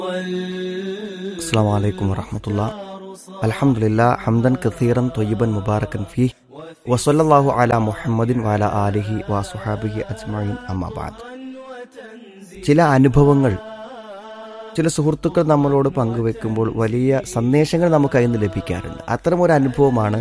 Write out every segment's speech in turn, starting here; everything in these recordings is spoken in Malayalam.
السلام عليكم ورحمة الله الحمد لله حمدا كثيرا طيبا مباركا فيه وصلى الله على محمد وعلى آله وصحابه أجمعين أما بعد ചില അനുഭവങ്ങൾ ചില സുഹൃത്തുക്കൾ നമ്മളോട് പങ്കുവെക്കുമ്പോൾ വലിയ സന്ദേശങ്ങൾ നമുക്ക് അതിൽ നിന്ന് ലഭിക്കാറുണ്ട് അത്തരമൊരു അനുഭവമാണ്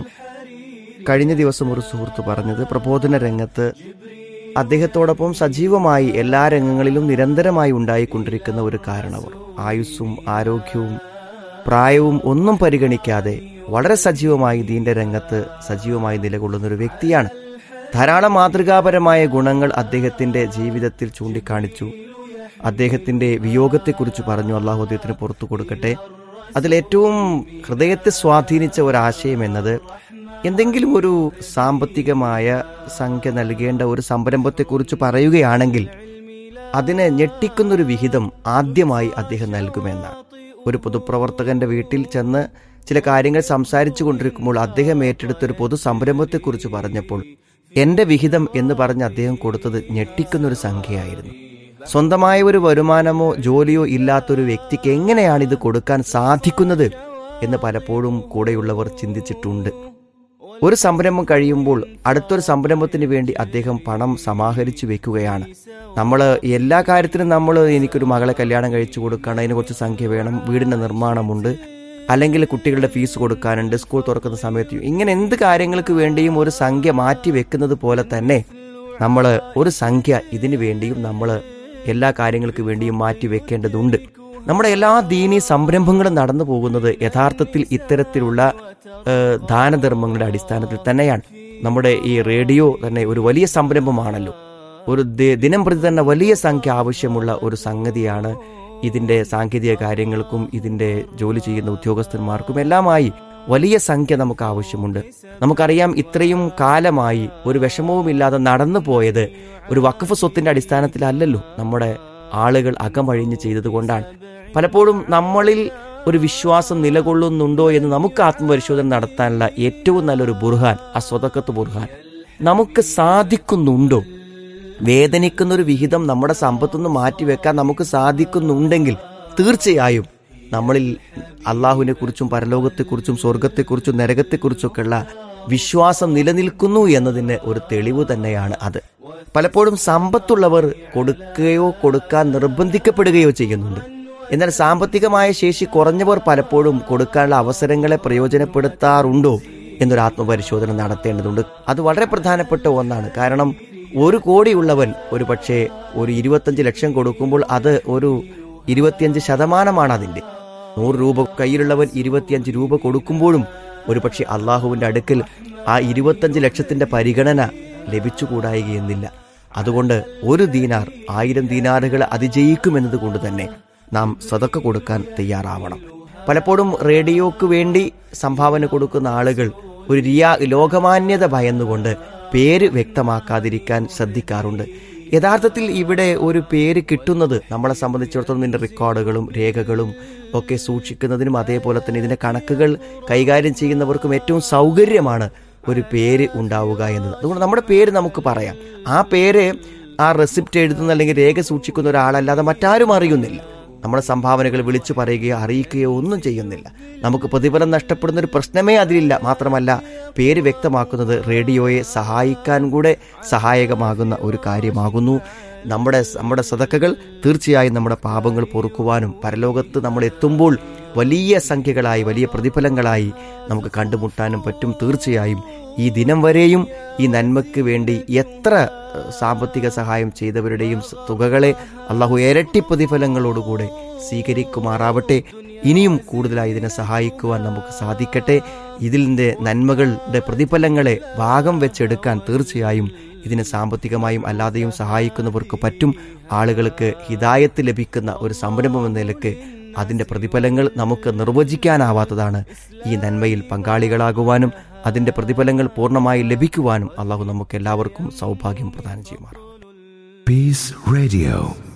കഴിഞ്ഞ ദിവസം ഒരു സുഹൃത്ത് പറഞ്ഞത് പ്രബോധന രംഗത്ത് അദ്ദേഹത്തോടൊപ്പം സജീവമായി എല്ലാ രംഗങ്ങളിലും നിരന്തരമായി ഉണ്ടായിക്കൊണ്ടിരിക്കുന്ന ഒരു കാരണവർ ആയുസ്സും ആരോഗ്യവും പ്രായവും ഒന്നും പരിഗണിക്കാതെ വളരെ സജീവമായി ദീന്റെ രംഗത്ത് സജീവമായി നിലകൊള്ളുന്ന ഒരു വ്യക്തിയാണ് ധാരാളം മാതൃകാപരമായ ഗുണങ്ങൾ അദ്ദേഹത്തിന്റെ ജീവിതത്തിൽ ചൂണ്ടിക്കാണിച്ചു അദ്ദേഹത്തിന്റെ വിയോഗത്തെക്കുറിച്ച് പറഞ്ഞു അള്ളാഹു അദ്ദേഹത്തിന് പുറത്തു കൊടുക്കട്ടെ അതിലേറ്റവും ഹൃദയത്തെ സ്വാധീനിച്ച ഒരാശയം എന്നത് എന്തെങ്കിലും ഒരു സാമ്പത്തികമായ സംഖ്യ നൽകേണ്ട ഒരു സംരംഭത്തെക്കുറിച്ച് പറയുകയാണെങ്കിൽ അതിനെ ഞെട്ടിക്കുന്നൊരു വിഹിതം ആദ്യമായി അദ്ദേഹം നൽകുമെന്നാണ് ഒരു പൊതുപ്രവർത്തകന്റെ വീട്ടിൽ ചെന്ന് ചില കാര്യങ്ങൾ സംസാരിച്ചു കൊണ്ടിരിക്കുമ്പോൾ അദ്ദേഹം ഏറ്റെടുത്ത ഒരു പൊതു സംരംഭത്തെക്കുറിച്ച് പറഞ്ഞപ്പോൾ എന്റെ വിഹിതം എന്ന് പറഞ്ഞ് അദ്ദേഹം കൊടുത്തത് ഞെട്ടിക്കുന്നൊരു സംഖ്യയായിരുന്നു സ്വന്തമായ ഒരു വരുമാനമോ ജോലിയോ ഇല്ലാത്തൊരു വ്യക്തിക്ക് എങ്ങനെയാണ് ഇത് കൊടുക്കാൻ സാധിക്കുന്നത് എന്ന് പലപ്പോഴും കൂടെയുള്ളവർ ചിന്തിച്ചിട്ടുണ്ട് ഒരു സംരംഭം കഴിയുമ്പോൾ അടുത്തൊരു സംരംഭത്തിന് വേണ്ടി അദ്ദേഹം പണം സമാഹരിച്ചു വെക്കുകയാണ് നമ്മൾ എല്ലാ കാര്യത്തിനും നമ്മൾ എനിക്കൊരു മകളെ കല്യാണം കഴിച്ചു കൊടുക്കണം അതിന് കുറച്ച് സംഖ്യ വേണം വീടിന്റെ നിർമ്മാണമുണ്ട് അല്ലെങ്കിൽ കുട്ടികളുടെ ഫീസ് കൊടുക്കാനുണ്ട് സ്കൂൾ തുറക്കുന്ന സമയത്ത് ഇങ്ങനെ എന്ത് കാര്യങ്ങൾക്ക് വേണ്ടിയും ഒരു സംഖ്യ മാറ്റി വെക്കുന്നത് പോലെ തന്നെ നമ്മൾ ഒരു സംഖ്യ ഇതിനു വേണ്ടിയും നമ്മൾ എല്ലാ കാര്യങ്ങൾക്ക് വേണ്ടിയും മാറ്റി വെക്കേണ്ടതുണ്ട് നമ്മുടെ എല്ലാ ദീനീ സംരംഭങ്ങളും നടന്നു പോകുന്നത് യഥാർത്ഥത്തിൽ ഇത്തരത്തിലുള്ള ഏഹ്, ദാനധർമ്മങ്ങളുടെ അടിസ്ഥാനത്തിൽ തന്നെയാണ് നമ്മുടെ ഈ റേഡിയോ തന്നെ ഒരു വലിയ സംരംഭമാണല്ലോ ഒരു ദി- ദിനം പ്രതി തന്നെ വലിയ സംഖ്യ ആവശ്യമുള്ള ഒരു സംഗതിയാണ് ഇതിന്റെ സാങ്കേതിക കാര്യങ്ങൾക്കും ഇതിന്റെ ജോലി ചെയ്യുന്ന ഉദ്യോഗസ്ഥന്മാർക്കും എല്ലാമായി വലിയ സംഖ്യ നമുക്ക് ആവശ്യമുണ്ട് നമുക്കറിയാം ഇത്രയും കാലമായി ഒരു വിഷമവുമില്ലാതെ നടന്നു പോയത് ഒരു വഖഫ് സ്വത്തിന്റെ അടിസ്ഥാനത്തിലല്ലല്ലോ നമ്മുടെ ആളുകൾ അകമഴിഞ്ഞ് ചെയ്തതുകൊണ്ടാണ് പലപ്പോഴും നമ്മളിൽ ഒരു വിശ്വാസം നിലകൊള്ളുന്നുണ്ടോ എന്ന് നമുക്ക് ആത്മപരിശോധന നടത്താനുള്ള ഏറ്റവും നല്ലൊരു ബുർഹാൻ ആ സ്വതക്കത്ത് ബുർഹാൻ നമുക്ക് സാധിക്കുന്നുണ്ടോ വേദനിക്കുന്ന ഒരു വിഹിതം നമ്മുടെ സമ്പത്തുനിന്ന് മാറ്റിവെക്കാൻ നമുക്ക് സാധിക്കുന്നുണ്ടെങ്കിൽ തീർച്ചയായും നമ്മളിൽ അള്ളാഹുവിനെ കുറിച്ചും പരലോകത്തെക്കുറിച്ചും സ്വർഗത്തെക്കുറിച്ചും നരകത്തെക്കുറിച്ചൊക്കെയുള്ള വിശ്വാസം നിലനിൽക്കുന്നു എന്നതിന് ഒരു തെളിവ് തന്നെയാണ് അത് പലപ്പോഴും സമ്പത്തുള്ളവർ കൊടുക്കുകയോ കൊടുക്കാൻ നിർബന്ധിക്കപ്പെടുകയോ ചെയ്യുന്നുണ്ട് എന്നാൽ സാമ്പത്തികമായ ശേഷി കുറഞ്ഞവർ പലപ്പോഴും കൊടുക്കാനുള്ള അവസരങ്ങളെ പ്രയോജനപ്പെടുത്താറുണ്ടോ എന്നൊരു ആത്മപരിശോധന നടത്തേണ്ടതുണ്ട് അത് വളരെ പ്രധാനപ്പെട്ട ഒന്നാണ് കാരണം ഒരു കോടിയുള്ളവൻ ഒരു പക്ഷേ ഒരു ഇരുപത്തഞ്ച് ലക്ഷം കൊടുക്കുമ്പോൾ അത് ഒരു ഇരുപത്തിയഞ്ച് ശതമാനമാണ് അതിന്റെ നൂറ് രൂപ കയ്യിലുള്ളവൻ ഇരുപത്തിയഞ്ച് രൂപ കൊടുക്കുമ്പോഴും ഒരുപക്ഷെ അള്ളാഹുവിന്റെ അടുക്കൽ ആ ഇരുപത്തഞ്ച് ലക്ഷത്തിന്റെ പരിഗണന ലഭിച്ചുകൂടായികയെന്നില്ല അതുകൊണ്ട് ഒരു ദീനാർ ആയിരം ദീനാറുകൾ അതിജയിക്കുമെന്നത് കൊണ്ട് തന്നെ നാം സതക്ക കൊടുക്കാൻ തയ്യാറാവണം പലപ്പോഴും റേഡിയോക്ക് വേണ്ടി സംഭാവന കൊടുക്കുന്ന ആളുകൾ ഒരു റിയാ ലോകമാന്യത ഭയന്നുകൊണ്ട് പേര് വ്യക്തമാക്കാതിരിക്കാൻ ശ്രദ്ധിക്കാറുണ്ട് യഥാർത്ഥത്തിൽ ഇവിടെ ഒരു പേര് കിട്ടുന്നത് നമ്മളെ സംബന്ധിച്ചിടത്തോളം ഇതിന്റെ റെക്കോർഡുകളും രേഖകളും ഒക്കെ സൂക്ഷിക്കുന്നതിനും അതേപോലെ തന്നെ ഇതിന്റെ കണക്കുകൾ കൈകാര്യം ചെയ്യുന്നവർക്കും ഏറ്റവും സൗകര്യമാണ് ഒരു പേര് ഉണ്ടാവുക എന്നത് അതുകൊണ്ട് നമ്മുടെ പേര് നമുക്ക് പറയാം ആ പേര് ആ റെസിപ്റ്റ് എഴുതുന്ന അല്ലെങ്കിൽ രേഖ സൂക്ഷിക്കുന്ന ഒരാളല്ലാതെ മറ്റാരും അറിയുന്നില്ല നമ്മുടെ സംഭാവനകൾ വിളിച്ചു പറയുകയോ അറിയിക്കുകയോ ഒന്നും ചെയ്യുന്നില്ല നമുക്ക് പ്രതിഫലം നഷ്ടപ്പെടുന്ന ഒരു പ്രശ്നമേ അതിലില്ല മാത്രമല്ല പേര് വ്യക്തമാക്കുന്നത് റേഡിയോയെ സഹായിക്കാൻ കൂടെ സഹായകമാകുന്ന ഒരു കാര്യമാകുന്നു നമ്മുടെ നമ്മുടെ സതക്കകൾ തീർച്ചയായും നമ്മുടെ പാപങ്ങൾ പൊറുക്കുവാനും പരലോകത്ത് നമ്മൾ എത്തുമ്പോൾ വലിയ സംഖ്യകളായി വലിയ പ്രതിഫലങ്ങളായി നമുക്ക് കണ്ടുമുട്ടാനും പറ്റും തീർച്ചയായും ഈ ദിനം വരെയും ഈ നന്മയ്ക്ക് വേണ്ടി എത്ര ഏഹ്, സാമ്പത്തിക സഹായം ചെയ്തവരുടെയും സ- തുകകളെ അള്ളാഹു ഇരട്ടി പ്രതിഫലങ്ങളോടുകൂടെ സ്വീകരിക്കുമാറാവട്ടെ ഇനിയും കൂടുതലായി ഇതിനെ സഹായിക്കുവാൻ നമുക്ക് സാധിക്കട്ടെ ഇതിൻ്റെ നന്മകളുടെ പ്രതിഫലങ്ങളെ ഭാഗം വെച്ചെടുക്കാൻ തീർച്ചയായും ഇതിന് സാമ്പത്തികമായും അല്ലാതെയും സഹായിക്കുന്നവർക്ക് പറ്റും ആളുകൾക്ക് ഹിതായത്ത് ലഭിക്കുന്ന ഒരു സംരംഭം എന്ന നിലക്ക് അതിന്റെ പ്രതിഫലങ്ങൾ നമുക്ക് നിർവചിക്കാനാവാത്തതാണ് ഈ നന്മയിൽ പങ്കാളികളാകുവാനും അതിന്റെ പ്രതിഫലങ്ങൾ പൂർണ്ണമായി ലഭിക്കുവാനും അള്ളാഹു നമുക്ക് എല്ലാവർക്കും സൗഭാഗ്യം പ്രദാനം ചെയ്യുമാറാം Peace Radio.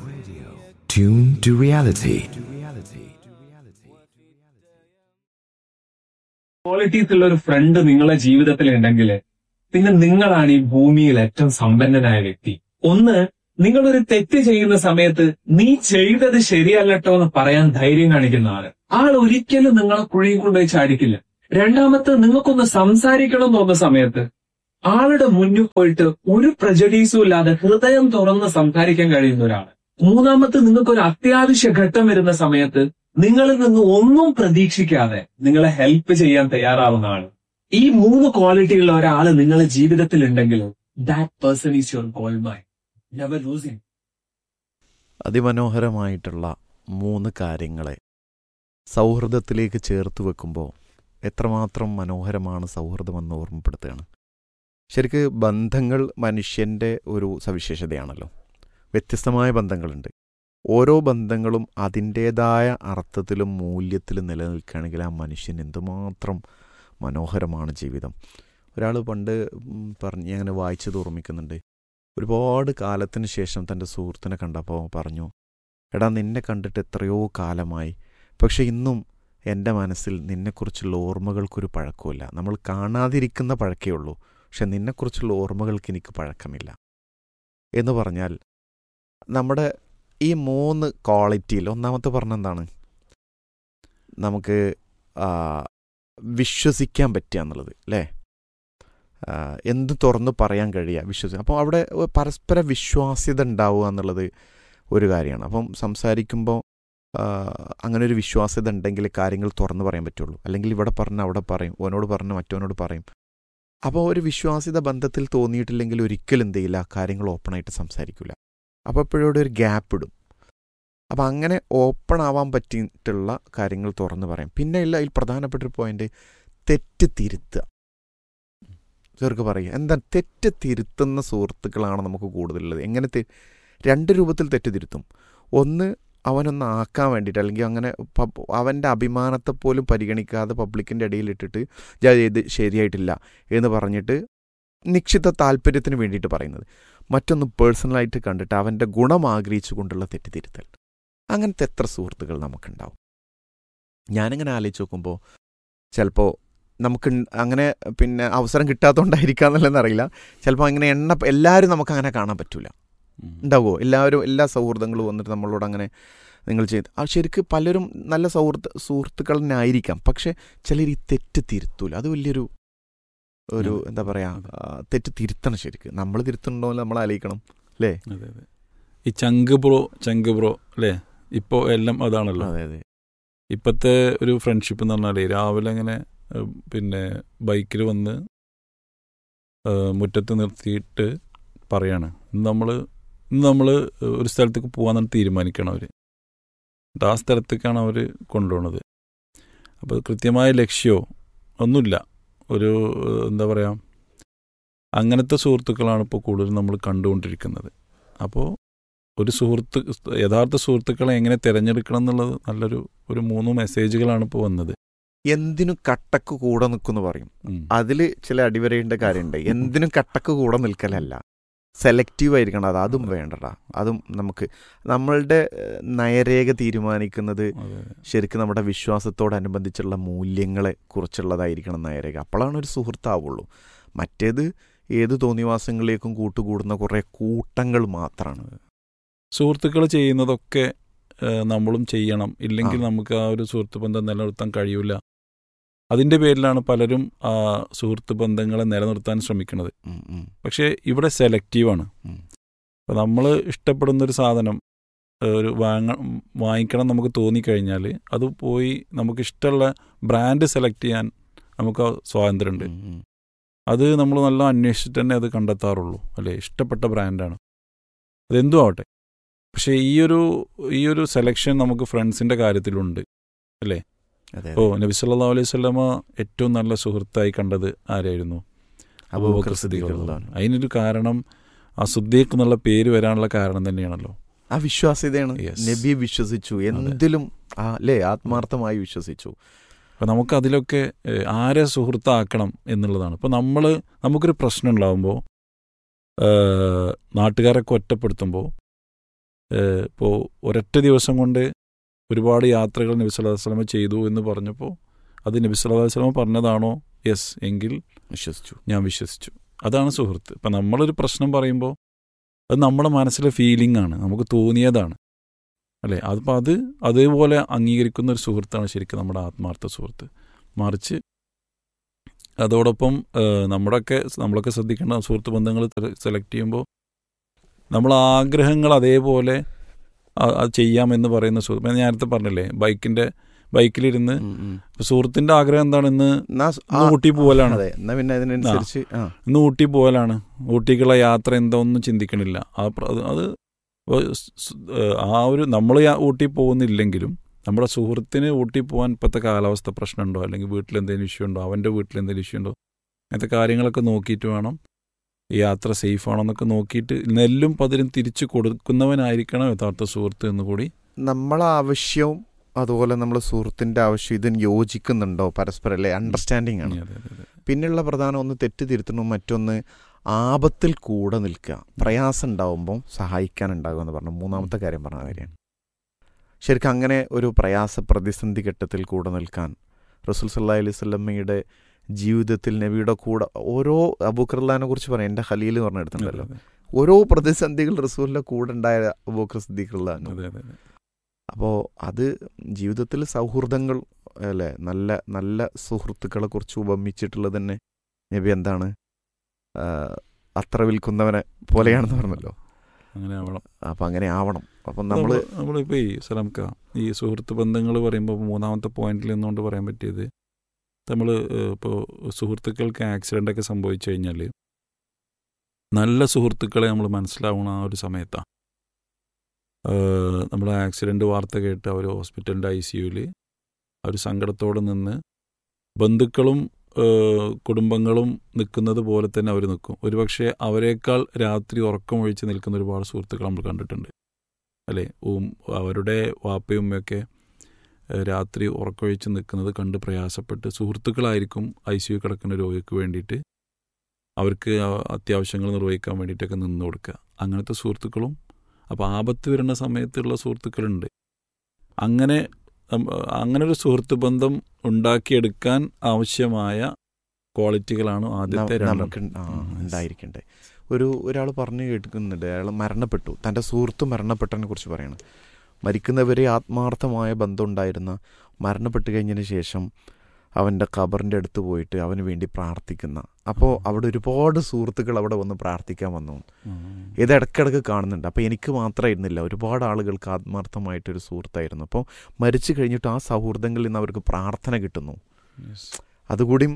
Tune to reality. Qualities ഉള്ള ഒരു ഫ്രണ്ട് നിങ്ങളുടെ ജീവിതത്തിൽ ഉണ്ടെങ്കിൽ പിന്നെ നിങ്ങളാണ് ഈ ഭൂമിയിൽ ഏറ്റവും സമ്പന്നനായ വ്യക്തി ഒന്ന് നിങ്ങളൊരു തെറ്റ് ചെയ്യുന്ന സമയത്ത് നീ ചെയ്തത് ശരിയല്ലട്ടോ എന്ന് പറയാൻ ധൈര്യം കാണിക്കുന്ന ആള് ആൾ ഒരിക്കലും നിങ്ങളെ കുഴിയിൽ കൊണ്ടുപോയി ചാടിക്കില്ല രണ്ടാമത്തെ നിങ്ങൾക്കൊന്ന് സംസാരിക്കണം എന്ന് തോന്നുന്ന സമയത്ത് ആളുടെ മുന്നിൽ പോയിട്ട് ഒരു പ്രജഡീസും ഇല്ലാതെ ഹൃദയം തുറന്ന് സംസാരിക്കാൻ കഴിയുന്ന ഒരാൾ മൂന്നാമത്തെ നിങ്ങൾക്ക് ഒരു അത്യാവശ്യ ഘട്ടം വരുന്ന സമയത്ത് നിങ്ങളിൽ നിന്ന് ഒന്നും പ്രതീക്ഷിക്കാതെ നിങ്ങളെ ഹെൽപ്പ് ചെയ്യാൻ തയ്യാറാവുന്ന ആൾ ഈ മൂന്ന് ക്വാളിറ്റിയുള്ള ഒരാൾ നിങ്ങളുടെ ജീവിതത്തിൽ ഉണ്ടെങ്കിൽ that person is your goal my never losing അതിമനോഹരമായിട്ടുള്ള മൂന്ന് കാര്യങ്ങളെ സൗഹൃദത്തിലേക്ക് ചേർത്ത് വെക്കുമ്പോൾ എത്രമാത്രം മനോഹരമാണ് സൗഹൃദമെന്ന് ഓർമ്മപ്പെടുത്തുകയാണ് ശരിക്ക് ബന്ധങ്ങൾ മനുഷ്യൻ്റെ ഒരു സവിശേഷതയാണല്ലോ വ്യത്യസ്തമായ ബന്ധങ്ങളുണ്ട് ഓരോ ബന്ധങ്ങളും അതിൻ്റേതായ അർത്ഥത്തിലും മൂല്യത്തിലും നിലനിൽക്കുകയാണെങ്കിൽ ആ മനുഷ്യൻ എന്തുമാത്രം മനോഹരമാണ് ജീവിതം ഒരാൾ പണ്ട് ഉം, പറഞ്ഞ് ഞാൻ അങ്ങനെ വായിച്ചത് ഓർമ്മിക്കുന്നുണ്ട് ഒരുപാട് കാലത്തിന് ശേഷം തൻ്റെ സുഹൃത്തിനെ കണ്ടപ്പോൾ പറഞ്ഞു എടാ നിന്നെ കണ്ടിട്ട് എത്രയോ കാലമായി പക്ഷെ ഇന്നും എൻ്റെ മനസ്സിൽ നിന്നെക്കുറിച്ചുള്ള ഓർമ്മകൾക്കൊരു പഴക്കമില്ല നമ്മൾ കാണാതിരിക്കുന്ന പഴക്കേ ഉള്ളൂ പക്ഷെ നിന്നെക്കുറിച്ചുള്ള ഓർമ്മകൾക്ക് എനിക്ക് പഴക്കമില്ല എന്ന് പറഞ്ഞാൽ നമ്മുടെ ഈ മൂന്ന് ക്വാളിറ്റിയിൽ ഒന്നാമത്തെ പറഞ്ഞ എന്താണ് നമുക്ക് ആ, വിശ്വസിക്കാൻ പറ്റുക എന്നുള്ളത് അല്ലേ ആ, എന്ത് തുറന്ന് പറയാൻ കഴിയുക വിശ്വസി അപ്പോൾ അവിടെ പരസ്പര വിശ്വാസ്യത ഉണ്ടാവുക എന്നുള്ളത് ഒരു കാര്യമാണ് അപ്പം സംസാരിക്കുമ്പോൾ ആ, അങ്ങനെ ഒരു വിശ്വാസ്യത ഉണ്ടെങ്കിൽ കാര്യങ്ങൾ തുറന്ന് പറയാൻ പറ്റുള്ളൂ അല്ലെങ്കിൽ ഇവിടെ പറഞ്ഞ അവിടെ പറയും ഓനോട് പറഞ്ഞ മറ്റവനോട് പറയും അപ്പോൾ ഒരു വിശ്വാസ്യത ബന്ധത്തിൽ തോന്നിയിട്ടില്ലെങ്കിൽ ഒരിക്കലും എന്ത് ചെയ്യില്ല കാര്യങ്ങൾ ഓപ്പണായിട്ട് സംസാരിക്കില്ല അപ്പോൾ എപ്പോഴും ഒരു ഗ്യാപ്പ് ഇടും അപ്പോൾ അങ്ങനെ ഓപ്പൺ ആവാൻ പറ്റിയിട്ടുള്ള കാര്യങ്ങൾ തുറന്ന് പറയും പിന്നെ ഇല്ല അതിൽ പ്രധാനപ്പെട്ട ഒരു പോയിന്റ് തെറ്റ് തിരുത്തുക ചെറുക്ക് പറയുക എന്താ തെറ്റ് തിരുത്തുന്ന സുഹൃത്തുക്കളാണ് നമുക്ക് കൂടുതലുള്ളത് എങ്ങനെ തെ- രണ്ട് രൂപത്തിൽ തെറ്റ് തിരുത്തും ഒന്ന് അവനൊന്ന് ആക്കാൻ വേണ്ടിയിട്ട് അല്ലെങ്കിൽ അങ്ങനെ പബ്- അവൻ്റെ അഭിമാനത്തെ പോലും പരിഗണിക്കാതെ പബ്ലിക്കിൻ്റെ ഇടയിൽ ഇട്ടിട്ട് ഞാൻ ഇത് ശരിയായിട്ടില്ല എന്ന് പറഞ്ഞിട്ട് നിശ്ചിത താല്പര്യത്തിന് വേണ്ടിയിട്ട് പറയുന്നത് മറ്റൊന്ന് പേഴ്സണലായിട്ട് കണ്ടിട്ട് അവൻ്റെ ഗുണം ആഗ്രഹിച്ചുകൊണ്ടുള്ള തെറ്റിതിരുത്തൽ അങ്ങനത്തെ എത്ര സുഹൃത്തുക്കൾ നമുക്കുണ്ടാവും ഞാനിങ്ങനെ ആലോചിച്ച് നോക്കുമ്പോൾ ചിലപ്പോൾ നമുക്ക് ഇൺ- അങ്ങനെ പിന്നെ അവസരം കിട്ടാത്തതുകൊണ്ടായിരിക്കാന്നല്ലെന്ന് അറിയില്ല ചിലപ്പോൾ അങ്ങനെ എണ്ണ എല്ലാവരും നമുക്ക് അങ്ങനെ കാണാൻ പറ്റൂല ഉണ്ടാവുമോ എല്ലാവരും എല്ലാ സൗഹൃദങ്ങളും വന്നിട്ട് നമ്മളോട് അങ്ങനെ നിങ്ങൾ ചെയ്ത് ആ ശരിക്ക് പലരും നല്ല സൗഹൃദ സുഹൃത്തുക്കൾ തന്നെ ആയിരിക്കാം പക്ഷെ ചിലർ ഈ തെറ്റ് തിരുത്തൂല അത് വലിയൊരു ഒരു അതെ. എന്താ പറയാ അതെ. ആ, തെറ്റ് തിരുത്തണം ശരിക്ക് നമ്മൾ തിരുത്തണ്ടോ എന്ന് നമ്മൾ ആലോചിക്കണം അതെ അതെ ഈ ചങ്ക് ബ്രോ ചങ്ക് ബ്രോ അല്ലേ ഇപ്പോൾ എല്ലാം അതാണല്ലോ അതെ അതെ ഇപ്പോഴത്തെ ഒരു ഫ്രണ്ട്ഷിപ്പ് എന്ന് പറഞ്ഞാൽ രാവിലെ അങ്ങനെ ഏഹ്, പിന്നെ ബൈക്കിൽ വന്ന് ഏഹ്, മുറ്റത്ത് നിർത്തിയിട്ട് പറയാണ് ഇന്ന് നമ്മൾ ഇന്ന് നമ്മൾ ഒരു സ്ഥലത്തേക്ക് പോകാൻ തീരുമാനിക്കണം അവർ എന്നിട്ട് ആ സ്ഥലത്തേക്കാണ് അവർ കൊണ്ടുപോകുന്നത് അപ്പോൾ കൃത്യമായ ലക്ഷ്യമോ ഒന്നുമില്ല ഒരു ഏഹ്, എന്താ പറയുക അങ്ങനത്തെ സുഹൃത്തുക്കളാണ് ഇപ്പോൾ കൂടുതൽ നമ്മൾ കണ്ടുകൊണ്ടിരിക്കുന്നത് അപ്പോൾ ഒരു സുഹൃത്ത് യഥാർത്ഥ സുഹൃത്തുക്കളെ എങ്ങനെ തിരഞ്ഞെടുക്കണം എന്നുള്ളത് നല്ലൊരു ഒരു മൂന്ന് മെസ്സേജുകളാണ് ഇപ്പോൾ വന്നത് എന്തിനും കട്ടക്ക് കൂടെ നിൽക്കുന്നു പറയും ഉം. അതിൽ ചില അടിവരേണ്ട കാര്യമുണ്ട് എന്തിനും കട്ടക്ക് കൂടെ നിൽക്കലല്ല സെലക്റ്റീവ് ആയിരിക്കണം അത് അതും വേണ്ടടാ അതും നമുക്ക് നമ്മളുടെ ഏഹ്, നയരേഖ തീരുമാനിക്കുന്നത് അതെ. ശരിക്കും നമ്മുടെ വിശ്വാസത്തോടനുബന്ധിച്ചുള്ള മൂല്യങ്ങളെ കുറിച്ചുള്ളതായിരിക്കണം നയരേഖ അപ്പോഴാണ് ഒരു സുഹൃത്താവുള്ളൂ മറ്റേത് ഏത് തോന്നിവാസങ്ങളിലേക്കും കൂട്ടുകൂടുന്ന കുറേ കൂട്ടങ്ങൾ മാത്രമാണ് സുഹൃത്തുക്കൾ ചെയ്യുന്നതൊക്കെ ഏഹ്, നമ്മളും ചെയ്യണം ഇല്ലെങ്കിൽ ആ. നമുക്ക് ആ ഒരു സുഹൃത്ത് ബന്ധം നിലനിർത്താൻ കഴിയില്ല അതിന്റെ പേരിലാണ് പലരും ആ സുഹൃത്ത് ബന്ധങ്ങളെ നിലനിർത്താൻ ശ്രമിക്കുന്നത് ഉം, ഉം, പക്ഷേ ഇവിടെ സെലക്റ്റീവാണ് ഉം. അപ്പോൾ നമ്മൾ ഇഷ്ടപ്പെടുന്ന ഒരു സാധനം ഏഹ്, ഒരു വാങ്ങ വാങ്ങിക്കണം നമുക്ക് തോന്നിക്കഴിഞ്ഞാൽ അത് പോയി നമുക്ക് ഇഷ്ടമുള്ള ബ്രാൻഡ് സെലക്ട് ചെയ്യാൻ നമുക്ക് ആ സ്വാതന്ത്ര്യമുണ്ട് ഉം, ഉം. അത് നമ്മൾ നല്ല അന്വേഷിച്ചിട്ട് തന്നെ അത് കണ്ടെത്താറുള്ളൂ അല്ലേ ഇഷ്ടപ്പെട്ട ബ്രാൻഡാണ് അതെന്തും ആവട്ടെ പക്ഷേ ഈ ഒരു ഈ ഒരു സെലക്ഷൻ നമുക്ക് ഫ്രണ്ട്സിന്റെ കാര്യത്തിലുണ്ട് അതെ ഓ നബി സല്ലല്ലാഹു അലൈഹി വസല്ലമ ഏറ്റവും നല്ല സുഹൃത്തായി കണ്ടത് ആരായിരുന്നു അബൂബക്കർ സിദ്ദീഖ് റളിയല്ലാഹു അൻഹു. അതിനൊരു കാരണം ആ സുദ്ദീഖ് എന്നുള്ള പേര് വരാനുള്ള കാരണം തന്നെയാണല്ലോ ആ വിശ്വാസ്യതയാണ് Yes. നബി വിശ്വസിച്ചു എന്തിലും ആ അല്ലേ ആത്മാർത്ഥമായി വിശ്വസിച്ചു അപ്പം നമുക്ക് അതിലൊക്കെ ഏഹ്, ആരെ സുഹൃത്താക്കണം എന്നുള്ളതാണ് ഇപ്പോൾ നമ്മൾ നമുക്കൊരു പ്രശ്നം ഉണ്ടാകുമ്പോൾ നാട്ടുകാരൊക്കെ ഒറ്റപ്പെടുത്തുമ്പോൾ ഇപ്പോൾ ഒരൊറ്റ ദിവസം കൊണ്ട് ഒരുപാട് യാത്രകൾ നബി സല്ലല്ലാഹു അലൈഹി വസല്ലമ ചെയ്തു എന്ന് പറഞ്ഞപ്പോൾ അത് നബി സല്ലല്ലാഹു അലൈഹി വസല്ലമ പറഞ്ഞതാണോ യെസ് എങ്കിൽ വിശ്വസിച്ചു ഞാൻ വിശ്വസിച്ചു അതാണ് സുഹൃത്ത് ഇപ്പം നമ്മളൊരു പ്രശ്നം പറയുമ്പോൾ അത് നമ്മുടെ മനസ്സിലെ ഫീലിംഗ് ആണ് നമുക്ക് തോന്നിയതാണ് അല്ലേ അതിപ്പോൾ അത് അതേപോലെ അംഗീകരിക്കുന്ന ഒരു സുഹൃത്താണ് ശരിക്കും നമ്മുടെ ആത്മാർത്ഥ സുഹൃത്ത് മറിച്ച് അതോടൊപ്പം ഏഹ്, നമ്മുടെയൊക്കെ നമ്മളൊക്കെ ശ്രദ്ധിക്കേണ്ട സുഹൃത്ത് ബന്ധങ്ങൾ സെലക്ട് ചെയ്യുമ്പോൾ നമ്മൾ ആഗ്രഹങ്ങൾ അതേപോലെ അ- അത് ചെയ്യാമെന്ന് പറയുന്ന സുഹൃത്ത് ഞാൻ നേരത്തെ പറഞ്ഞില്ലേ ബൈക്കിന്റെ ബൈക്കിലിരുന്ന് ഉം, ഉം. ഇപ്പൊ സുഹൃത്തിന്റെ ആഗ്രഹം എന്താണ് ഇന്ന് എന്നാ സ്- ഇന്ന് ഊട്ടി പോകലാണ് അതെ എന്നാ പിന്നെ അതിനനുസരിച്ച് ആ ഇന്ന് ഊട്ടി പോകലാണ് ഊട്ടിക്കുള്ള യാത്ര എന്താണെന്നും ചിന്തിക്കണില്ല ആ പ്ര- അത് അത് ഇപ്പൊ സ്- സ്- ഏഹ് ആ ഒരു നമ്മൾ ഊട്ടി പോകുന്നില്ലെങ്കിലും നമ്മുടെ സുഹൃത്തിന് ഊട്ടി പോകാൻ ഇപ്പോഴത്തെ കാലാവസ്ഥ പ്രശ്നമുണ്ടോ അല്ലെങ്കിൽ വീട്ടിൽ എന്തെങ്കിലും ഇഷ്യൂ ഉണ്ടോ അവൻ്റെ വീട്ടിൽ എന്തെങ്കിലും ഇഷ്യൂ ഉണ്ടോ അങ്ങനത്തെ കാര്യങ്ങളൊക്കെ നോക്കിയിട്ട് വേണം ഈ യാത്ര സേഫ് ആണോ എന്നൊക്കെ നോക്കിയിട്ട് നെല്ലും പതിരും തിരിച്ചു കൊടുക്കുന്നവനായിരിക്കണം യഥാർത്ഥ സുഹൃത്ത് എന്ന് കൂടി നമ്മളെ ആവശ്യവും അതുപോലെ നമ്മളെ സുഹൃത്തിന്റെ ആവശ്യം ഇതിന് യോജിക്കുന്നുണ്ടോ പരസ്പരം അല്ലേ അണ്ടർസ്റ്റാൻഡിങ് ആണ് അതെ, അതെ, അതെ. പിന്നെയുള്ള പ്രധാനം ഒന്ന് തെറ്റ് തിരുത്തണം മറ്റൊന്ന് ആപത്തിൽ കൂടെ നിൽക്കുക പ്രയാസം ഉണ്ടാവുമ്പോൾ സഹായിക്കാൻ ഉണ്ടാകുക എന്ന് പറഞ്ഞു മൂന്നാമത്തെ കാര്യം പറഞ്ഞ കാര്യമാണ് ശരിക്കും അങ്ങനെ ഒരു പ്രയാസ പ്രതിസന്ധി ഘട്ടത്തിൽ കൂടെ നിൽക്കാൻ റസൂൽ സല്ലാ അലൈഹി സ്വല്ലമ്മയുടെ ജീവിതത്തിൽ നബിയുടെ കൂടെ ഓരോ അബൂഖർലാനെ കുറിച്ച് പറയാം എൻ്റെ ഖലീൽ പറഞ്ഞ എടുത്തിട്ടുണ്ടല്ലോ അതെ, ഓരോ പ്രതിസന്ധികൾ റസൂലിൻ്റെ കൂടെ ഉണ്ടായ അബൂഖർ സിദ്ദീഖുള്ളാനും അതെ, അതെ, അതെ. അപ്പോൾ അത് ജീവിതത്തിൽ സൗഹൃദങ്ങൾ അല്ലേ നല്ല നല്ല സുഹൃത്തുക്കളെ കുറിച്ച് ഉപമിച്ചിട്ടുള്ളത് തന്നെ നബി എന്താണ് ആ, അത്ര വിൽക്കുന്നവനെ പോലെയാണെന്ന് പറഞ്ഞല്ലോ അങ്ങനെ ആവണം അപ്പം അങ്ങനെ ആവണം അപ്പം നമ്മൾ നമ്മൾ നമ്മളിപ്പോൾ ഈ സലാംക്ക ഈ സുഹൃത്ത് ബന്ധങ്ങൾ പറയുമ്പോൾ മൂന്നാമത്തെ പോയിന്റിൽ നിന്നുകൊണ്ട് പറയാൻ പറ്റിയത് നമ്മൾ ഇപ്പോൾ സുഹൃത്തുക്കൾക്ക് ആക്സിഡൻ്റ് ഒക്കെ സംഭവിച്ചു കഴിഞ്ഞാൽ നല്ല സുഹൃത്തുക്കളെ നമ്മൾ മനസ്സിലാവണ ആ ഒരു സമയത്താണ് നമ്മൾ ആക്സിഡൻറ്റ് വാർത്ത കേട്ട് അവർ ഹോസ്പിറ്റലിൻ്റെ ഐ സി യുവിൽ അവർ സങ്കടത്തോടെ നിന്ന് ബന്ധുക്കളും ഏഹ്, കുടുംബങ്ങളും നിൽക്കുന്നത് പോലെ തന്നെ അവർ നിൽക്കും ഒരുപക്ഷെ അവരെക്കാൾ രാത്രി ഉറക്കമൊഴിച്ച് നിൽക്കുന്ന ഒരുപാട് സുഹൃത്തുക്കൾ നമ്മൾ കണ്ടിട്ടുണ്ട് അല്ലേ ഉം അവരുടെ വാപ്പയും ഉമ്മയൊക്കെ ഏഹ്, രാത്രി ഉറക്കമൊഴിച്ച് നിൽക്കുന്നത് കണ്ട് പ്രയാസപ്പെട്ട് സുഹൃത്തുക്കളായിരിക്കും ഐ സി യു കിടക്കുന്ന രോഗിക്ക് വേണ്ടിയിട്ട് അവർക്ക് ആ അത്യാവശ്യങ്ങൾ നിർവഹിക്കാൻ വേണ്ടിയിട്ടൊക്കെ നിന്ന് കൊടുക്കുക അങ്ങനത്തെ സുഹൃത്തുക്കളും അപ്പോൾ ആപത്ത് വരുന്ന സമയത്തുള്ള സുഹൃത്തുക്കളുണ്ട് അങ്ങനെ നം- അങ്ങനെ ഒരു സുഹൃത്ത് ബന്ധം ഉണ്ടാക്കിയെടുക്കാൻ ആവശ്യമായ ക്വാളിറ്റികളാണ് ആദ്യത്തെ രണ്ടെണ്ണം നമുക്ക് ആ, ഉം. ഉണ്ടായിരിക്കണ്ടേ ഒരു ഒരാൾ പറഞ്ഞു കേൾക്കുന്നുണ്ട് അയാൾ മരണപ്പെട്ടു തൻ്റെ സുഹൃത്ത് മരണപ്പെട്ടതിനെ കുറിച്ച് പറയണം മരിക്കുന്നവരെ ആത്മാർത്ഥമായ ബന്ധം ഉണ്ടായിരുന്ന മരണപ്പെട്ട് കഴിഞ്ഞതിന് ശേഷം അവൻ്റെ ഖബറിൻ്റെ അടുത്ത് പോയിട്ട് അവന് വേണ്ടി പ്രാർത്ഥിക്കുന്ന അപ്പോൾ അവിടെ ഒരുപാട് സുഹൃത്തുക്കൾ അവിടെ വന്ന് പ്രാർത്ഥിക്കാൻ വന്നു ഉം. ഇത് ഇടയ്ക്കിടയ്ക്ക് കാണുന്നുണ്ട് അപ്പോൾ എനിക്ക് മാത്രമായിരുന്നില്ല ഒരുപാട് ആളുകൾക്ക് ആത്മാർത്ഥമായിട്ടൊരു സുഹൃത്തായിരുന്നു അപ്പോൾ മരിച്ചു കഴിഞ്ഞിട്ട് ആ സൗഹൃദങ്ങളിൽ നിന്ന് അവർക്ക് പ്രാർത്ഥന കിട്ടുന്നു Yes. അതുകൂടി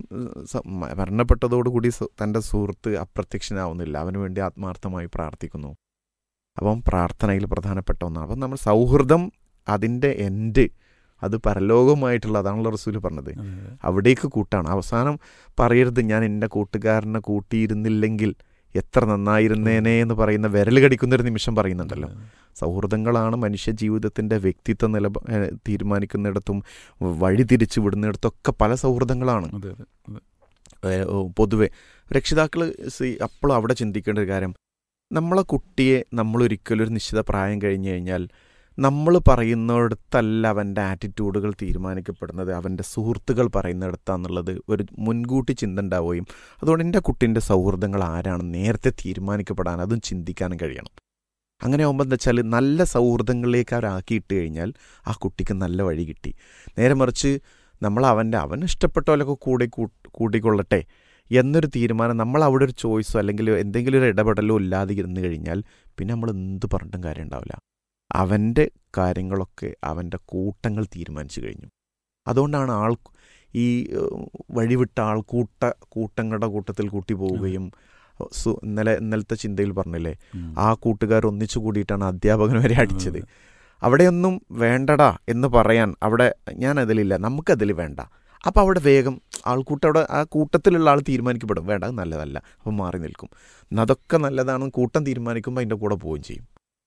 മരണപ്പെട്ടതോടുകൂടി സു- തൻ്റെ സുഹൃത്ത് അപ്രത്യക്ഷനാവുന്നില്ല അവന് വേണ്ടി ആത്മാർത്ഥമായി പ്രാർത്ഥിക്കുന്നു അപ്പം പ്രാർത്ഥനയിൽ പ്രധാനപ്പെട്ട ഒന്നാണ് അപ്പം നമ്മൾ സൗഹൃദം അതിൻ്റെ എൻഡ് അത് പരലോകമായിട്ടുള്ള അതാണല്ലോ റസൂല് പറഞ്ഞത് അതെ, അതെ. അവിടേക്ക് കൂട്ടാണ് അവസാനം പറയരുത് ഞാൻ എൻ്റെ കൂട്ടുകാരനെ കൂട്ടിയിരുന്നില്ലെങ്കിൽ എത്ര നന്നായിരുന്നേനെ എന്ന് പറയുന്ന വിരൽ കടിക്കുന്നൊരു നിമിഷം പറയുന്നുണ്ടല്ലോ സൗഹൃദങ്ങളാണ് മനുഷ്യ ജീവിതത്തിൻ്റെ വ്യക്തിത്വം നില ഏഹ് തീരുമാനിക്കുന്നിടത്തും വഴി തിരിച്ചു വിടുന്നിടത്തൊക്കെ പല സൗഹൃദങ്ങളാണ് അതെ അതെ അതെ ഏഹ് ഓ, പൊതുവെ രക്ഷിതാക്കൾ അപ്പോഴും അവിടെ ചിന്തിക്കേണ്ട ഒരു കാര്യം നമ്മളെ കുട്ടിയെ നമ്മൾ ഒരിക്കലും ഒരു നിശ്ചിത പ്രായം കഴിഞ്ഞു കഴിഞ്ഞാൽ നമ്മൾ പറയുന്നിടത്തല്ല അവൻ്റെ ആറ്റിറ്റ്യൂഡുകൾ തീരുമാനിക്കപ്പെടുന്നത് അവൻ്റെ സുഹൃത്തുക്കൾ പറയുന്നിടത്താന്നുള്ളത് ഒരു മുൻകൂട്ടി ചിന്ത ഉണ്ടാവുകയും അതുകൊണ്ട് എൻ്റെ കുട്ടീൻ്റെ സൗഹൃദങ്ങൾ ആരാണ് നേരത്തെ തീരുമാനിക്കപ്പെടാൻ അതും ചിന്തിക്കാനും കഴിയണം അങ്ങനെ ആകുമ്പോൾ എന്താ വെച്ചാൽ നല്ല സൗഹൃദങ്ങളിലേക്ക് അവരാക്കിയിട്ട് കഴിഞ്ഞാൽ ആ കുട്ടിക്ക് നല്ല വഴി കിട്ടി നേരെ മറിച്ച് നമ്മൾ അവൻ്റെ അവൻ ഇഷ്ടപ്പെട്ടവരൊക്കെ കൂടെ കൂ- കൂട്ടിക്കൊള്ളട്ടെ എന്നൊരു തീരുമാനം നമ്മൾ അവിടെ ഒരു ചോയ്സോ അല്ലെങ്കിൽ എന്തെങ്കിലും ഒരു ഇടപെടലോ ഇല്ലാതെ ഇരുന്ന് കഴിഞ്ഞാൽ പിന്നെ നമ്മൾ എന്ത് പറഞ്ഞിട്ടും കാര്യം ഉണ്ടാവില്ല അവൻ്റെ കാര്യങ്ങളൊക്കെ അവൻ്റെ കൂട്ടങ്ങൾ തീരുമാനിച്ചു കഴിഞ്ഞു അതുകൊണ്ടാണ് ആൾ ഈ ഏഹ്, വഴിവിട്ട ആൾക്കൂട്ട കൂട്ടങ്ങളുടെ കൂട്ടത്തിൽ കൂട്ടി പോവുകയും സു ഇന്നലെ ഇന്നലത്തെ ചിന്തയിൽ പറഞ്ഞില്ലേ ഉം. ആ കൂട്ടുകാർ ഒന്നിച്ചു കൂടിയിട്ടാണ് അധ്യാപകൻ വരെ അടിച്ചത് അതെ. അവിടെയൊന്നും വേണ്ടടാ എന്ന് പറയാൻ അവിടെ ഞാൻ അതിലില്ല നമുക്കതിൽ വേണ്ട അപ്പോൾ അവിടെ വേഗം ആൾക്കൂട്ടം അവിടെ ആ കൂട്ടത്തിലുള്ള ആൾ തീരുമാനിക്കപ്പെടും വേണ്ട അത് നല്ലതല്ല അപ്പം മാറി നിൽക്കും എന്നാ അതൊക്കെ നല്ലതാണെന്ന് കൂട്ടം തീരുമാനിക്കുമ്പോൾ അതിൻ്റെ കൂടെ പോവുകയും ചെയ്യും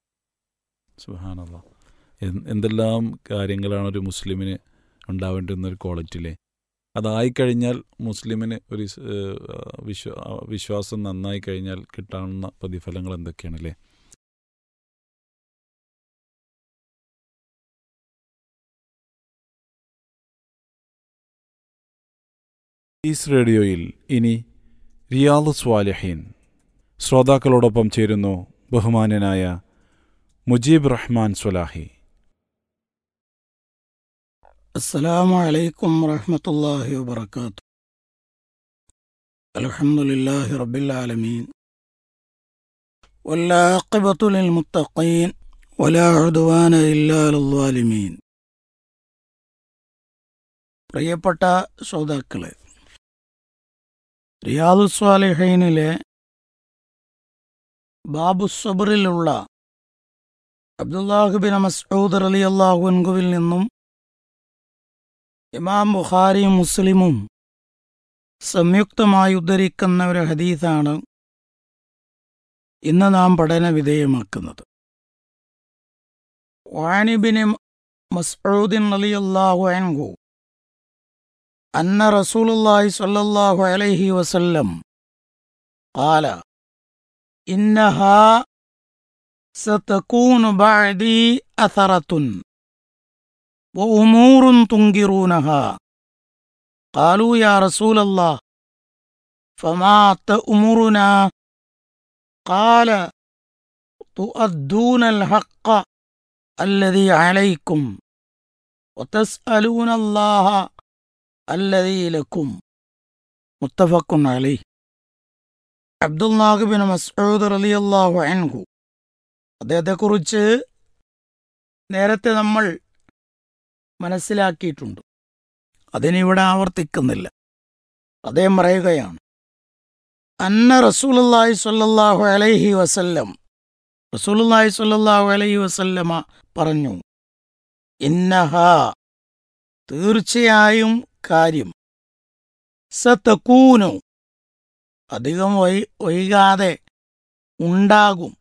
സുഹാനല്ല എന്തെല്ലാം കാര്യങ്ങളാണ് ഒരു മുസ്ലിമിന് ഉണ്ടാവേണ്ടുന്ന ഒരു ക്വാളിറ്റിയിലെ അതായിക്കഴിഞ്ഞാൽ മുസ്ലിമിന് ഒരു സ്- ഏഹ് വിശ്വ ആ വിശ്വാസം നന്നായി കഴിഞ്ഞാൽ കിട്ടാവുന്ന പ്രതിഫലങ്ങൾ എന്തൊക്കെയാണല്ലേ ഈസ് റേഡിയോയിൽ ഇനി റിയാദ് സ്വാലിഹീൻ ശ്രോതാക്കളോടൊപ്പം ചേരുന്നു ബഹുമാന്യനായ മുജീബ് റഹ്മാൻ സ്വലാഹി السلام عليكم ورحمة الله وبركاته الحمد لله رب العالمين والعاقبة للمتقين ولا عدوان إلا على الظالمين പ്രിയപ്പെട്ട ശ്രോതാക്കളെ റിയാദു സ്വാലിഹൈനിലെ ബാബു സബറിലുള്ള അബ്ദുല്ലാഹുബിൻ മസ്ഊദ് അലി അള്ളാഹുൻകുവിൽ നിന്നും ഇമാം ബുഖാരിയും മുസ്ലിമും സംയുക്തമായി ഉദ്ധരിക്കുന്ന ഒരു ഹദീസാണ് ഇന്ന് നാം പഠന വിധേയമാക്കുന്നത് വാനിബിന് മസ്ഊദിൻ റളിയല്ലാഹു അൻഹു അന്ന റസൂലുള്ളാഹി സ്വല്ലല്ലാഹു അലൈഹി വസല്ലം قال إنها ستكون بعدي أثرة وأمور تنكرونها قالوا يا رسول الله فما تأمرنا قال تؤدون الحق الذي عليكم وتسألون الله الذي لكم متفق عليه അബ്ദുല്ലാഹുബിൻ മസ്ഊദ് റളിയല്ലാഹു അൻഹു അദ്ദേഹത്തെക്കുറിച്ച് നേരത്തെ നമ്മൾ മനസ്സിലാക്കിയിട്ടുണ്ട് അതിനിവിടെ ആവർത്തിക്കുന്നില്ല അദ്ദേഹം പറയുകയാണ് അന്ന റസൂലുള്ളാഹി സ്വല്ലല്ലാഹു അലൈഹി വസല്ലം റസൂലുള്ളാഹി സ്വല്ലല്ലാഹു അലൈഹി വസല്ലമ പറഞ്ഞു ഇന്നഹ തീർച്ചയായും കാര്യം സതകൂനു അധികം വൈ വൈകാതെ ഉണ്ടാകും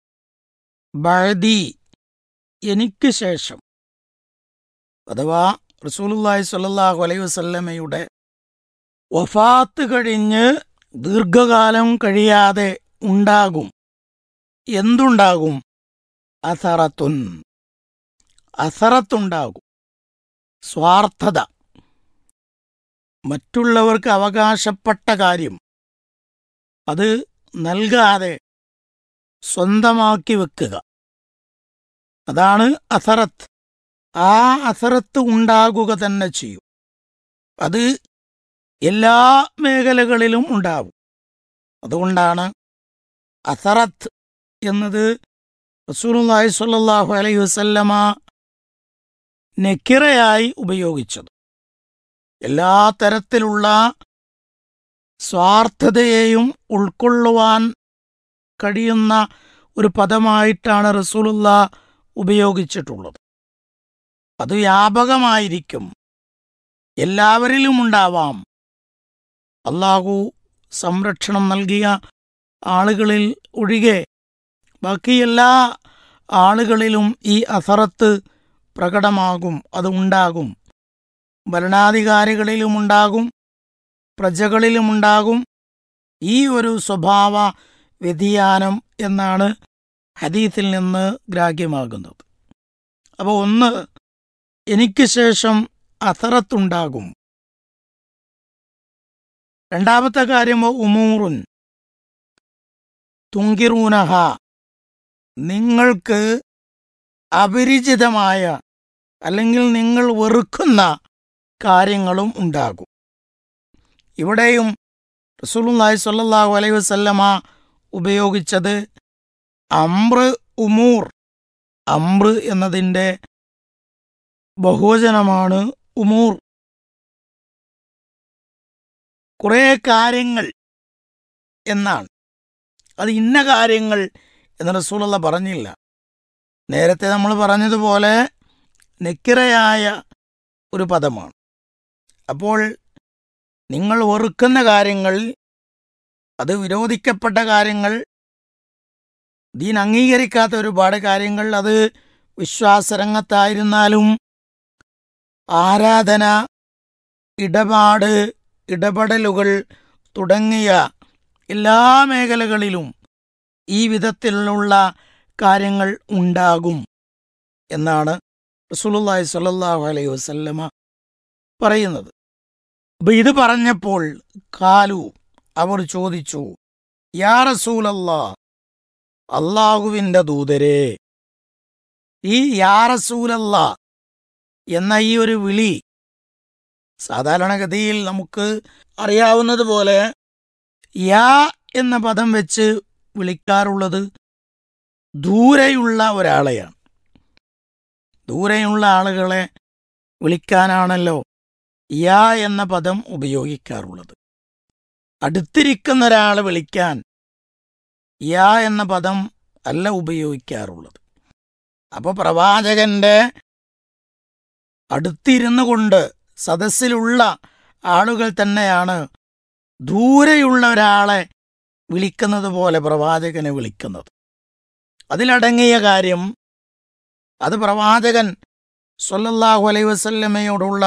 ബഴതി എനിക്ക് ശേഷം അഥവാ റസൂലുള്ളാഹി സ്വല്ലല്ലാഹു അലൈഹി വസല്ലമയുടെ വഫാത്ത് കഴിഞ്ഞ് ദീർഘകാലം കഴിയാതെ ഉണ്ടാകും എന്തുണ്ടാകും അസറത്തുൻ അസറത്തുണ്ടാകും സ്വാർത്ഥത മറ്റുള്ളവർക്ക് അവകാശപ്പെട്ട കാര്യം അത് നൽകാതെ സ്വന്തമാക്കി വെക്കുക അതാണ് അസറത്ത് ആ അസറത്ത് ഉണ്ടാകുക തന്നെ ചെയ്യും അത് എല്ലാ മേഖലകളിലും ഉണ്ടാവും അതുകൊണ്ടാണ് അസറത്ത് എന്നത് റസൂലുള്ളാഹി സ്വല്ലല്ലാഹു അലൈഹി വസല്ലമ നെക്കിറയായി ഉപയോഗിച്ചത് എല്ലാ തരത്തിലുള്ള സ്വാർത്ഥതയെയും ഉൾക്കൊള്ളുവാൻ കഴിയുന്ന ഒരു പദമായിട്ടാണ് റസൂലുള്ള ഉപയോഗിച്ചിട്ടുള്ളത് അത് വ്യാപകമായിരിക്കും എല്ലാവരിലും ഉണ്ടാവാം അള്ളാഹു സംരക്ഷണം നൽകിയ ആളുകളിൽ ഒഴികെ ബാക്കി എല്ലാ ആളുകളിലും ഈ അസറത്ത് പ്രകടമാകും അത് ഉണ്ടാകും ഭരണാധികാരികളിലും ഉണ്ടാകും പ്രജകളിലുമുണ്ടാകും ഈ ഒരു സ്വഭാവ വ്യതിയാനം എന്നാണ് ഹദീത്തിൽ നിന്ന് ഗ്രാഹ്യമാകുന്നത് അപ്പോൾ ഒന്ന് എനിക്ക് ശേഷം അസറത്തുണ്ടാകും രണ്ടാമത്തെ കാര്യം ഉമൂറുൻ തുങ്കിറൂനഹ നിങ്ങൾക്ക് അപരിചിതമായ അല്ലെങ്കിൽ നിങ്ങൾ വെറുക്കുന്ന കാര്യങ്ങളും ഉണ്ടാകും ഇവിടെയും റസൂലുള്ളാഹി സ്വല്ലല്ലാഹു അലൈഹി വസല്ലമ ഉപയോഗിച്ചത് അമ്ര ഉമൂർ അമ്ര എന്നതിൻ്റെ ബഹുവചനമാണ് ഉമൂർ കുറേ കാര്യങ്ങൾ എന്നാണ് അത് ഇന്ന കാര്യങ്ങൾ എന്ന് റസൂലുള്ള പറഞ്ഞില്ല നേരത്തെ നമ്മൾ പറഞ്ഞതുപോലെ നെക്കിറയായ ഒരു പദമാണ് അപ്പോൾ നിങ്ങൾ വെറുക്കുന്ന കാര്യങ്ങൾ അത് വിരോധിക്കപ്പെട്ട കാര്യങ്ങൾ ദീൻ അംഗീകരിക്കാത്ത ഒരുപാട് കാര്യങ്ങൾ അത് വിശ്വാസരംഗത്തായിരുന്നാലും ആരാധന ഇടപാട് ഇടപെടലുകൾ തുടങ്ങിയ എല്ലാ മേഖലകളിലും ഈ വിധത്തിലുള്ള കാര്യങ്ങൾ ഉണ്ടാകും എന്നാണ് റസൂലുള്ളാഹി സ്വല്ലല്ലാഹു അലൈഹി വസല്ലമ പറയുന്നത് അപ്പൊ ഇത് പറഞ്ഞപ്പോൾ കാലു അവർ ചോദിച്ചു യാ റസൂലല്ലാ അള്ളാഹുവിൻ്റെ ദൂതരെ ഈ യാറസൂലല്ല എന്ന ഈ ഒരു വിളി സാധാരണഗതിയിൽ നമുക്ക് അറിയാവുന്നതുപോലെ യാ എന്ന പദം വെച്ച് വിളിക്കാറുള്ളത് ദൂരെയുള്ള ഒരാളെയാണ് ദൂരെയുള്ള ആളുകളെ വിളിക്കാനാണല്ലോ യാ എന്ന പദം ഉപയോഗിക്കാറുള്ളത് അടുത്തിരിക്കുന്ന ഒരാളെ വിളിക്കാൻ യാ എന്ന പദം അല്ല ഉപയോഗിക്കാറുള്ളത് അപ്പോൾ പ്രവാചകന്റെ അടുത്തിരുന്നു കൊണ്ട് സദസ്സിലുള്ള ആളുകൾ തന്നെയാണ് ദൂരെയുള്ള ഒരാളെ വിളിക്കുന്നത് പോലെ പ്രവാചകനെ വിളിക്കുന്നത് അതിലടങ്ങിയ കാര്യം അത് പ്രവാചകൻ സൊല്ലാഹു അലൈ വസല്ലമയോടുള്ള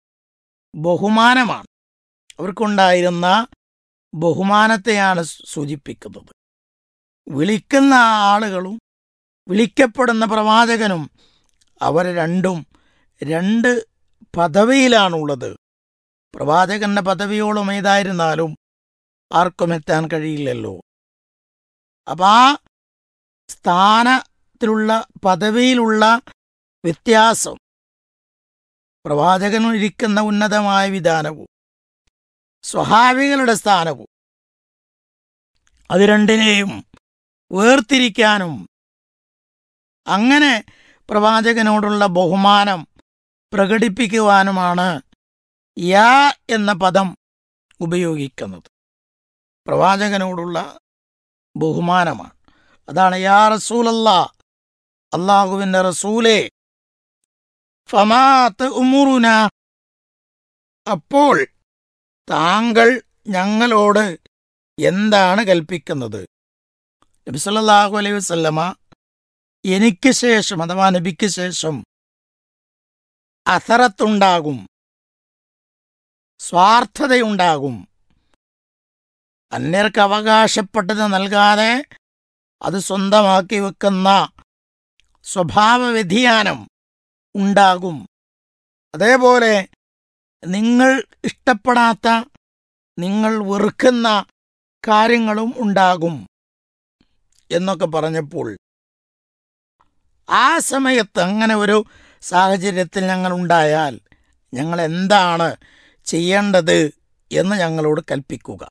ബഹുമാനമാണ് അവർക്കുണ്ടായിരുന്ന ബഹുമാനത്തെയാണ് സൂചിപ്പിക്കുന്നത് വിളിക്കുന്ന ആളുകളും വിളിക്കപ്പെടുന്ന പ്രവാചകനും അവർ രണ്ടും രണ്ട് പദവിയിലാണുള്ളത് പ്രവാചകന്റെ പദവിയോളം ഏതായിരുന്നാലും ആർക്കും എത്താൻ കഴിയില്ലല്ലോ അപ്പം ആ സ്ഥാനത്തിലുള്ള പദവിയിലുള്ള വ്യത്യാസം പ്രവാചകൻ ഇരിക്കുന്ന ഉന്നതമായ വിധാനവും സ്വഹാവികളുടെ സ്ഥാനവും അത് രണ്ടിനെയും വേർതിരിക്കാനും അങ്ങനെ പ്രവാചകനോടുള്ള ബഹുമാനം പ്രകടിപ്പിക്കുവാനുമാണ് യാ എന്ന പദം ഉപയോഗിക്കുന്നത് പ്രവാചകനോടുള്ള ബഹുമാനമാണ് അതാണ് യാ റസൂലല്ല അള്ളാഹുവിൻ്റെ റസൂലേ ഫമാത്ത് ഉമുറുന അപ്പോൾ താങ്കൾ ഞങ്ങളോട് എന്താണ് കൽപ്പിക്കുന്നത് നബി സല്ലല്ലാഹു അലൈഹി വസല്ലമ എനിക്ക് ശേഷം അഥവാ നബിക്ക് ശേഷം അസറത്തുണ്ടാകും സ്വാർത്ഥതയുണ്ടാകും അന്യർക്ക് അവകാശപ്പെട്ടത് നൽകാതെ അത് സ്വന്തമാക്കി വെക്കുന്ന സ്വഭാവ വ്യതിയാനം ഉണ്ടാകും അതേപോലെ നിങ്ങൾ ഇഷ്ടപ്പെടാത്ത നിങ്ങൾ വെറുക്കുന്ന കാര്യങ്ങളും ഉണ്ടാകും എന്നൊക്കെ പറഞ്ഞപ്പോൾ ആ സമയത്ത് അങ്ങനെ ഒരു സാഹചര്യത്തിൽ ഞങ്ങൾ ഉണ്ടായാൽ ഞങ്ങൾ എന്താണ് ചെയ്യേണ്ടത് എന്ന് ഞങ്ങളോട് കൽപ്പിക്കുക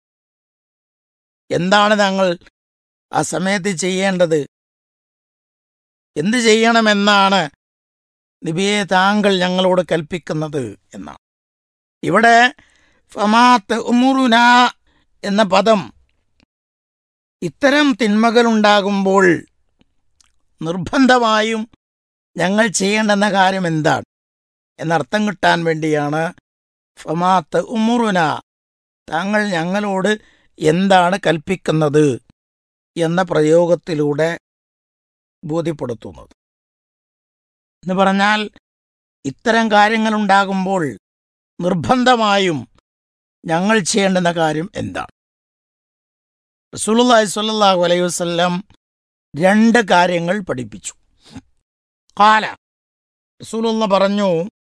എന്താണ് ഞങ്ങൾ ആ സമയത്ത് ചെയ്യേണ്ടത് എന്ത് ചെയ്യണമെന്നാണ് നബിയെ താങ്കൾ ഞങ്ങളോട് കൽപ്പിക്കുന്നത് എന്നാണ് ഇവിടെ ഫമാത്ത് ഉമുറുന എന്ന പദം ഇത്തരം തിന്മകളുണ്ടാകുമ്പോൾ നിർബന്ധമായും ഞങ്ങൾ ചെയ്യേണ്ടെന്ന കാര്യം എന്താണ് എന്നർത്ഥം കിട്ടാൻ വേണ്ടിയാണ് ഫമാത്ത് ഉമുറുന താങ്കൾ ഞങ്ങളോട് എന്താണ് കൽപ്പിക്കുന്നത് എന്ന പ്രയോഗത്തിലൂടെ ബോധ്യപ്പെടുത്തുന്നത് എന്ന് പറഞ്ഞാൽ ഇത്തരം കാര്യങ്ങളുണ്ടാകുമ്പോൾ നിർബന്ധമായും ഞങ്ങൾ ചെയ്യേണ്ടുന്ന കാര്യം എന്താണ് റസൂലുള്ളാഹി സ്വല്ലല്ലാഹു അലൈഹി വസല്ലം രണ്ട് കാര്യങ്ങൾ പഠിപ്പിച്ചു കാല റസൂലുള്ള പറഞ്ഞു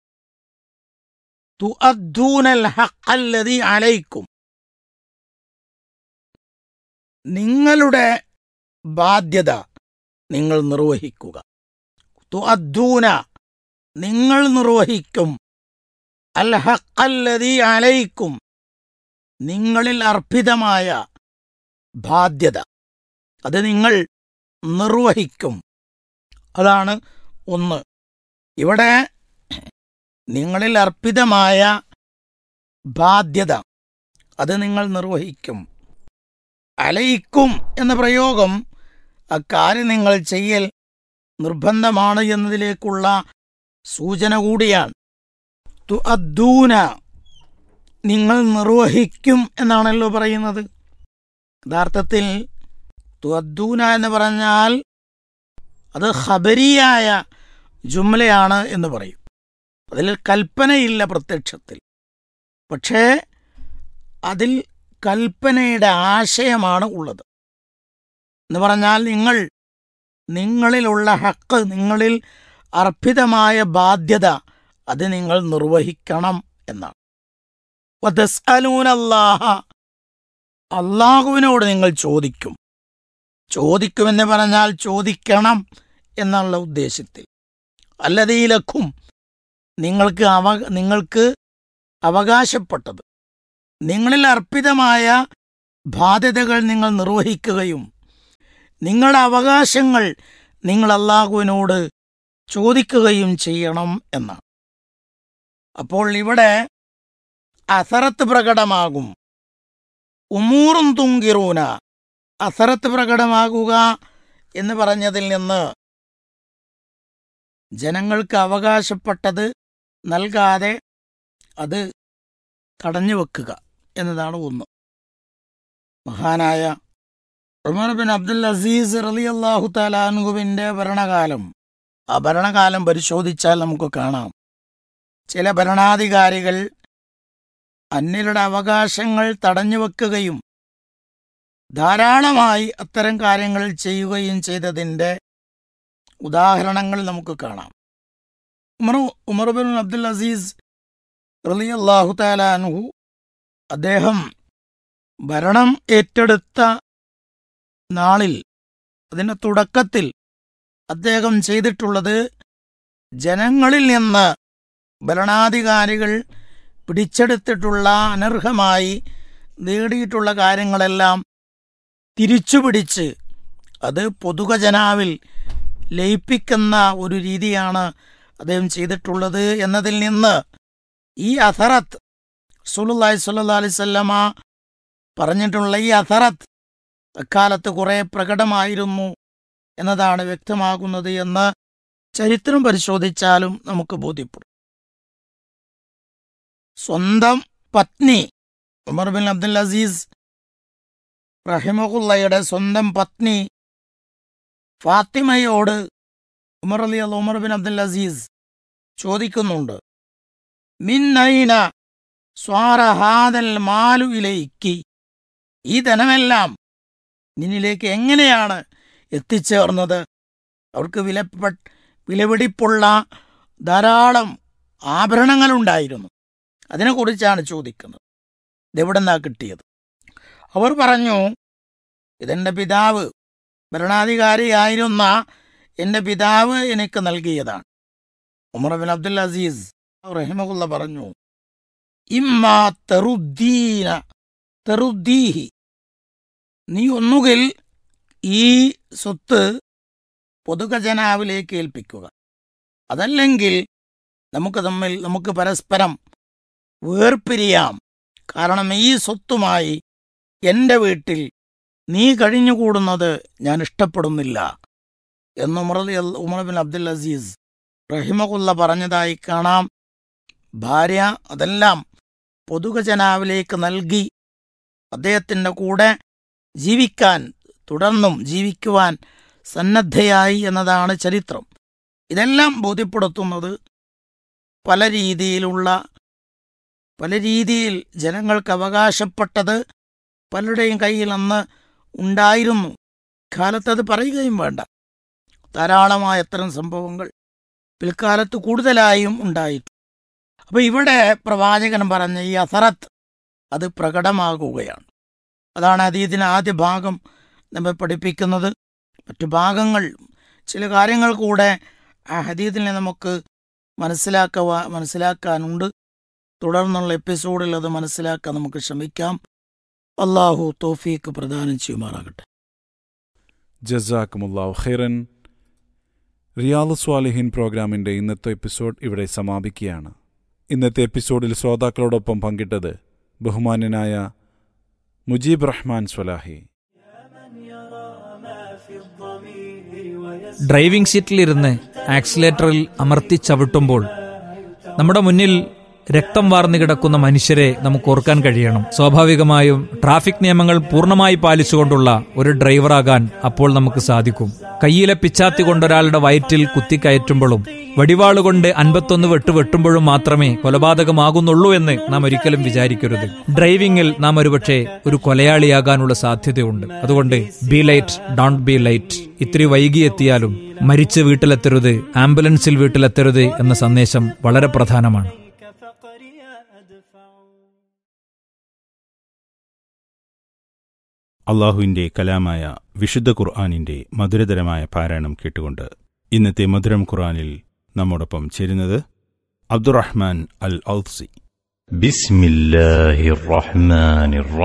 തുഅദ്ദൂനൽ ഹഖല്ലദി അലൈക്കും നിങ്ങളുടെ ബാധ്യത നിങ്ങൾ നിർവഹിക്കുക തുഅദ്ദൂന നിങ്ങൾ നിർവഹിക്കും അൽ ഹഖല്ലദി അലൈക്കും നിങ്ങളിൽ അർപ്പിതമായ ബാധ്യത അത് നിങ്ങൾ നിർവഹിക്കും അതാണ് ഒന്ന് ഇവിടെ നിങ്ങളിൽ അർപ്പിതമായ ബാധ്യത അത് നിങ്ങൾ നിർവഹിക്കും അലയിക്കും എന്ന പ്രയോഗം അക്കാര്യം നിങ്ങൾ ചെയ്യൽ നിർബന്ധമാണ് എന്നതിലേക്കുള്ള സൂചന കൂടിയാണ് തു അദ്ദൂന നിങ്ങൾ നിർവഹിക്കും എന്നാണല്ലോ പറയുന്നത് യഥാർത്ഥത്തിൽ തുഅദ്ദൂന എന്ന് പറഞ്ഞാൽ അത് ഖബരിയായ ജുംലയാണ് എന്ന് പറയും അതിൽ കൽപ്പനയില്ല പ്രത്യക്ഷത്തിൽ പക്ഷേ അതിൽ കൽപ്പനയുടെ ആശയമാണ് ഉള്ളത് എന്ന് പറഞ്ഞാൽ നിങ്ങൾ നിങ്ങളിലുള്ള ഹക്ക് നിങ്ങളിൽ അർപ്പിതമായ ബാധ്യത അത് നിങ്ങൾ നിർവഹിക്കണം എന്നാണ് വതസ്അലൂനല്ലാഹ അള്ളാഹുവിനോട് നിങ്ങൾ ചോദിക്കും ചോദിക്കുമെന്ന് പറഞ്ഞാൽ ചോദിക്കണം എന്നുള്ള ഉദ്ദേശത്തിൽ അല്ലതീലക്കും നിങ്ങൾക്ക് അവ നിങ്ങൾക്ക് അവകാശപ്പെട്ടത് നിങ്ങളിൽ അർപ്പിതമായ ബാധ്യതകൾ നിങ്ങൾ നിർവഹിക്കുകയും നിങ്ങളുടെ അവകാശങ്ങൾ നിങ്ങൾ അള്ളാഹുവിനോട് ചോദിക്കുകയും ചെയ്യണം എന്നാണ് അപ്പോൾ ഇവിടെ അസറത്ത് പ്രകടമാകും ഉമൂറും തുങ്കിറൂന അസറത്ത് പ്രകടമാകുക എന്ന് പറഞ്ഞതിൽ നിന്ന് ജനങ്ങൾക്ക് അവകാശപ്പെട്ടത് നൽകാതെ അത് തടഞ്ഞു വെക്കുക എന്നതാണ് ഒന്ന് മഹാനായ ഉമർ ബിൻ അബ്ദുൽ അസീസ് റലി അള്ളാഹു താലാൻഹുവിൻ്റെ ഭരണകാലം ആ ഭരണകാലം പരിശോധിച്ചാൽ നമുക്ക് കാണാം ചില ഭരണാധികാരികൾ അന്യരുടെ അവകാശങ്ങൾ തടഞ്ഞു വെക്കുകയും ധാരാളമായി അത്തരം കാര്യങ്ങൾ ചെയ്യുകയും ചെയ്തതിൻ്റെ ഉദാഹരണങ്ങൾ നമുക്ക് കാണാം Umar Umar bin Abdul Aziz റലി അള്ളാഹു താലാൻഹു അദ്ദേഹം ഭരണം ഏറ്റെടുത്ത നാളിൽ അതിൻ്റെ തുടക്കത്തിൽ അദ്ദേഹം ചെയ്തിട്ടുള്ളത് ജനങ്ങളിൽ നിന്ന് ഭരണാധികാരികൾ പിടിച്ചെടുത്തിട്ടുള്ള അനർഹമായി നേടിയിട്ടുള്ള കാര്യങ്ങളെല്ലാം തിരിച്ചുപിടിച്ച് അത് പൊതുഖജനാവിൽ ലയിപ്പിക്കുന്ന ഒരു രീതിയാണ് അദ്ദേഹം ചെയ്തിട്ടുള്ളത് എന്നതിൽ നിന്ന് ഈ അഥറത്ത് സുലുല്ലായി സല്ലാ അലിസല്ലമ പറഞ്ഞിട്ടുള്ള ഈ അഥറത്ത് അക്കാലത്ത് കുറെ പ്രകടമായിരുന്നു എന്നതാണ് വ്യക്തമാകുന്നത് എന്ന് ചരിത്രം പരിശോധിച്ചാലും നമുക്ക് ബോധ്യപ്പെടും സ്വന്തം പത്നി ഉമർ ബിൻ അബ്ദുൽ അസീസ് റഹിമഹുല്ലയുടെ സ്വന്തം പത്നി ഫാത്തിമയോട് ഉമർ അലി അല്ല ഉമർ ബിൻ അബ്ദുൽ അസീസ് ചോദിക്കുന്നുണ്ട് മിന്നൈന സ്വാറഹാദൽ മാലു ഇലയിക്കി ഈ ധനമെല്ലാം നിന്നിലേക്ക് എങ്ങനെയാണ് എത്തിച്ചേർന്നത് അവർക്ക് വിലപ്പെട്ട വിലപിടിപ്പുള്ള ധാരാളം ആഭരണങ്ങളുണ്ടായിരുന്നു അതിനെക്കുറിച്ചാണ് ചോദിക്കുന്നത് ഇതെവിടെ നിന്നാ കിട്ടിയത് അവർ പറഞ്ഞു ഇതെൻ്റെ പിതാവ് ഭരണാധികാരിയായിരുന്ന എൻ്റെ പിതാവ് എനിക്ക് നൽകിയതാണ് ഉമർ ബിൻ അബ്ദുൽ അസീസ് റഹിമകുല്ല പറഞ്ഞു ഇമ്മാ തെറുദ്ദീന തെറുദ്ദീഹി നീ ഒന്നുകിൽ ഈ സ്വത്ത് പൊതുഖജനാവിലേക്ക് ഏൽപ്പിക്കുക അതല്ലെങ്കിൽ നമുക്ക് തമ്മിൽ നമുക്ക് പരസ്പരം വേർപിരിയാം കാരണം ഈ സ്വത്തുമായി എൻ്റെ വീട്ടിൽ നീ കഴിഞ്ഞുകൂടുന്നത് ഞാൻ ഇഷ്ടപ്പെടുന്നില്ല എന്ന് ഉമറലി ഉമർ ബിൻ അബ്ദുൽ അസീസ് റഹിമകുല്ല പറഞ്ഞതായി കാണാം ഭാര്യ അതെല്ലാം പൊതുഖജനാവിലേക്ക് നൽകി അദ്ദേഹത്തിൻ്റെ കൂടെ ജീവിക്കാൻ തുടർന്നും ജീവിക്കുവാൻ സന്നദ്ധയായി എന്നതാണ് ചരിത്രം ഇതെല്ലാം ബോധ്യപ്പെടുത്തുന്നത് പല രീതിയിലുള്ള പല രീതിയിൽ ജനങ്ങൾക്ക് അവകാശപ്പെട്ടത് പലരുടെയും കയ്യിൽ അന്ന് ഉണ്ടായിരുന്നു കാലത്ത് അത് പറയുകയും വേണ്ട ധാരാളമായ അത്തരം സംഭവങ്ങൾ പിൽക്കാലത്ത് കൂടുതലായും ഉണ്ടായിട്ടുണ്ട് അപ്പോൾ ഇവിടെ പ്രവാചകൻ പറഞ്ഞ ഈ അസറത്ത് അത് പ്രകടമാകുകയാണ് അതാണ് അതീതിന് ആദ്യ ഭാഗം നമ്മെ പഠിപ്പിക്കുന്നത് മറ്റു ഭാഗങ്ങൾ ചില കാര്യങ്ങൾ കൂടെ ആ ഹദീദിനെ നമുക്ക് മനസ്സിലാക്കുക മനസ്സിലാക്കാനുണ്ട് തുടർന്നുള്ള എപ്പിസോഡിൽ അത് മനസ്സിലാക്കാൻ നമുക്ക് ശ്രമിക്കാം അള്ളാഹു തോഫീക്ക് പ്രദാനം ചെയ്യുമാറാകട്ടെ ജസാക്കുമുല്ലാഹു ഖൈറൻ റിയാദ് സ്വാലിഹിൻ പ്രോഗ്രാമിന്റെ ഇന്നത്തെ എപ്പിസോഡ് ഇവിടെ സമാപിക്കുകയാണ് ഇന്നത്തെ എപ്പിസോഡിൽ ശ്രോതാക്കളോടൊപ്പം പങ്കിട്ടത് ബഹുമാന്യനായ മുജീബ് റഹ്മാൻ സ്വലാഹി ഡ്രൈവിംഗ് സീറ്റിലിരുന്ന് ആക്സിലേറ്ററിൽ അമർത്തി ചവിട്ടുമ്പോൾ നമ്മുടെ മുന്നിൽ രക്തം വാർന്നു കിടക്കുന്ന മനുഷ്യരെ നമുക്ക് ഓർക്കാൻ കഴിയണം സ്വാഭാവികമായും ട്രാഫിക് നിയമങ്ങൾ പൂർണ്ണമായി പാലിച്ചുകൊണ്ടുള്ള ഒരു ഡ്രൈവറാകാൻ അപ്പോൾ നമുക്ക് സാധിക്കും കയ്യിലെ പിച്ചാത്തി കൊണ്ടൊരാളുടെ വയറ്റിൽ കുത്തിക്കയറ്റുമ്പോഴും വടിവാളുകൊണ്ട് അൻപത്തൊന്ന് വെട്ട് വെട്ടുമ്പോഴും മാത്രമേ കൊലപാതകമാകുന്നുള്ളൂ എന്ന് നാം ഒരിക്കലും വിചാരിക്കരുത് ഡ്രൈവിംഗിൽ നാം ഒരുപക്ഷെ ഒരു കൊലയാളിയാകാനുള്ള സാധ്യതയുണ്ട് അതുകൊണ്ട് be light don't be light ഇത്തിരി വൈകിയെത്തിയാലും മരിച്ച് വീട്ടിലെത്തരുത് ആംബുലൻസിൽ വീട്ടിലെത്തരുത് എന്ന സന്ദേശം വളരെ പ്രധാനമാണ് അള്ളാഹുവിൻ്റെ കലാമായ വിശുദ്ധ ഖുർആാനിൻ്റെ മധുരതരമായ പാരായണം കേട്ടുകൊണ്ട് ഇന്നത്തെ മധുരം ഖുർആാനിൽ നമ്മോടൊപ്പം ചേരുന്നത് അബ്ദുറഹ്മാൻ അൽ ഔസി بسم الله الرحمن الرحيم